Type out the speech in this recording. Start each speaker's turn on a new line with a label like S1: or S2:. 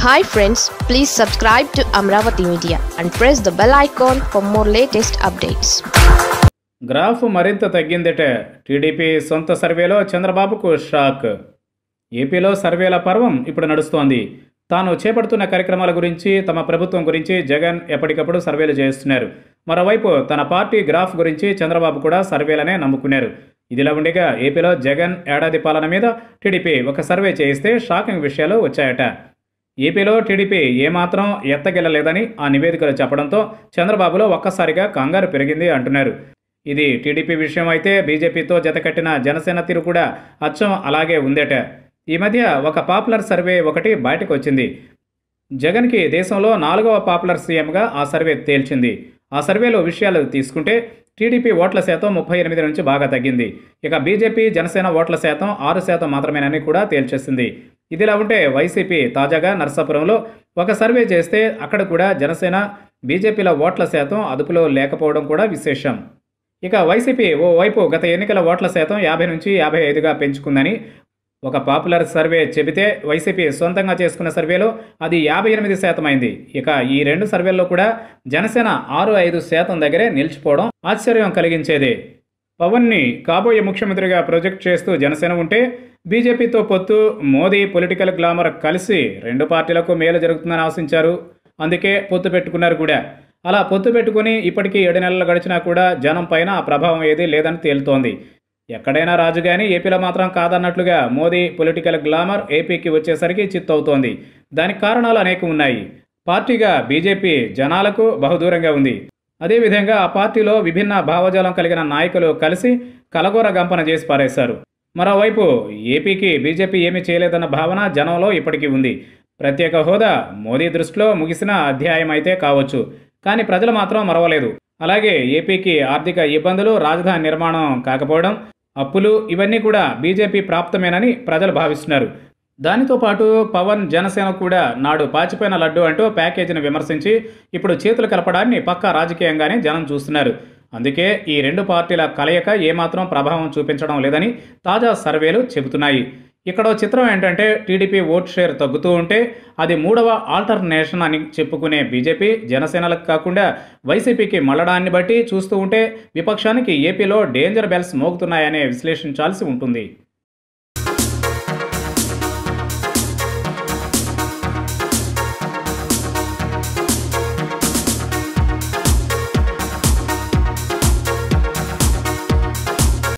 S1: hi friends please subscribe to Amaravati media and press the bell icon for more latest updates
S2: graph మరింత తగ్గిందట TDP సొంత సర్వేలో చంద్రబాబుకు shock ఏపీలో సర్వేల పర్వం ఇప్పుడు నడుస్తోంది తాను చేపడుతున్న కార్యక్రమాల గురించి తమ ప్రభుత్వం గురించి జగన్ ఎప్పటికప్పుడు సర్వేలు చేస్తున్నారు మరోవైపు తన పార్టీ గ్రాఫ్ గురించి చంద్రబాబు కూడా సర్వేలనే నమ్ముకున్నారు ఇదిలా ఉండగా ఏపీలో జగన్ ఏడాది పాలన మీద టీడీపీ ఒక సర్వే చేయిస్తే షాకింగ్ విషయాలు వచ్చాయట ఏపీలో టీడీపీ ఏమాత్రం ఎత్తగెలలేదని ఆ నివేదికలు చెప్పడంతో చంద్రబాబులో ఒక్కసారిగా కంగారు పెరిగింది అంటున్నారు ఇది టీడీపీ విషయం అయితే బీజేపీతో జతకట్టిన జనసేన తీరు కూడా అచ్చం అలాగే ఉందట ఈ మధ్య ఒక పాపులర్ సర్వే ఒకటి బయటకు వచ్చింది జగన్కి దేశంలో నాలుగవ పాపులర్ సీఎంగా ఆ సర్వే తేల్చింది ఆ సర్వేలో విషయాలు తీసుకుంటే టీడీపీ ఓట్ల శాతం ముప్పై ఎనిమిది నుంచి బాగా తగ్గింది ఇక బీజేపీ జనసేన ఓట్ల శాతం ఆరు శాతం మాత్రమేనని కూడా తేల్చేసింది ఇదిలా ఉంటే వైసీపీ తాజాగా నర్సాపురంలో ఒక సర్వే చేస్తే అక్కడ కూడా జనసేన బీజేపీల ఓట్ల శాతం అదుపులో లేకపోవడం కూడా విశేషం ఇక వైసీపీ ఓవైపు గత ఎన్నికల ఓట్ల శాతం యాభై నుంచి యాభై ఐదుగా పెంచుకుందని ఒక పాపులర్ సర్వే చెబితే వైసీపీ సొంతంగా చేసుకున్న సర్వేలో అది యాభై ఎనిమిది శాతం అయింది ఇక ఈ రెండు సర్వేల్లో కూడా జనసేన ఆరు ఐదు శాతం దగ్గరే నిలిచిపోవడం ఆశ్చర్యం కలిగించేదే పవన్ని కాబోయే ముఖ్యమంత్రిగా ప్రొజెక్ట్ చేస్తూ జనసేన ఉంటే బీజేపీతో పొత్తు మోదీ పొలిటికల్ గ్లామర్ కలిసి రెండు పార్టీలకు మేలు జరుగుతుందని ఆశించారు అందుకే పొత్తు పెట్టుకున్నారు కూడా అలా పొత్తు పెట్టుకుని ఇప్పటికీ ఏడు నెలలు గడిచినా కూడా జనం పైన ఆ ప్రభావం ఏదీ లేదని తేలుతోంది ఎక్కడైనా రాజు కానీ ఏపీలో మాత్రం కాదన్నట్లుగా మోదీ పొలిటికల్ గ్లామర్ ఏపీకి వచ్చేసరికి చిత్తవుతోంది దానికి కారణాలు అనేక ఉన్నాయి పార్టీగా బీజేపీ జనాలకు బహుదూరంగా ఉంది అదేవిధంగా ఆ పార్టీలో విభిన్న భావజాలం కలిగిన నాయకులు కలిసి కలగోర గంపన చేసి పారేశారు మరోవైపు ఏపీకి బీజేపీ ఏమీ చేయలేదన్న భావన జనంలో ఇప్పటికీ ఉంది ప్రత్యేక హోదా మోదీ దృష్టిలో ముగిసిన అధ్యాయం అయితే కావచ్చు కానీ ప్రజలు మాత్రం మరవలేదు అలాగే ఏపీకి ఆర్థిక ఇబ్బందులు రాజధాని నిర్మాణం కాకపోవడం అప్పులు ఇవన్నీ కూడా బీజేపీ ప్రాప్తమేనని ప్రజలు భావిస్తున్నారు దానితో పాటు పవన్ జనసేన కూడా నాడు పాచిపోయిన లడ్డు అంటూ ప్యాకేజీని విమర్శించి ఇప్పుడు చేతులు కలపడాన్ని పక్కా రాజకీయంగానే జనం చూస్తున్నారు అందుకే ఈ రెండు పార్టీల కలయిక ఏమాత్రం ప్రభావం చూపించడం లేదని తాజా సర్వేలు చెబుతున్నాయి ఇక్కడ చిత్రం ఏంటంటే టీడీపీ ఓట్ షేర్ తగ్గుతూ ఉంటే అది మూడవ ఆల్టర్నేషన్ అని చెప్పుకునే బీజేపీ జనసేనలకు కాకుండా వైసీపీకి మళ్ళడాన్ని బట్టి చూస్తూ ఉంటే విపక్షానికి ఏపీలో డేంజర్ బెల్స్ మోగుతున్నాయనే విశ్లేషించాల్సి ఉంటుంది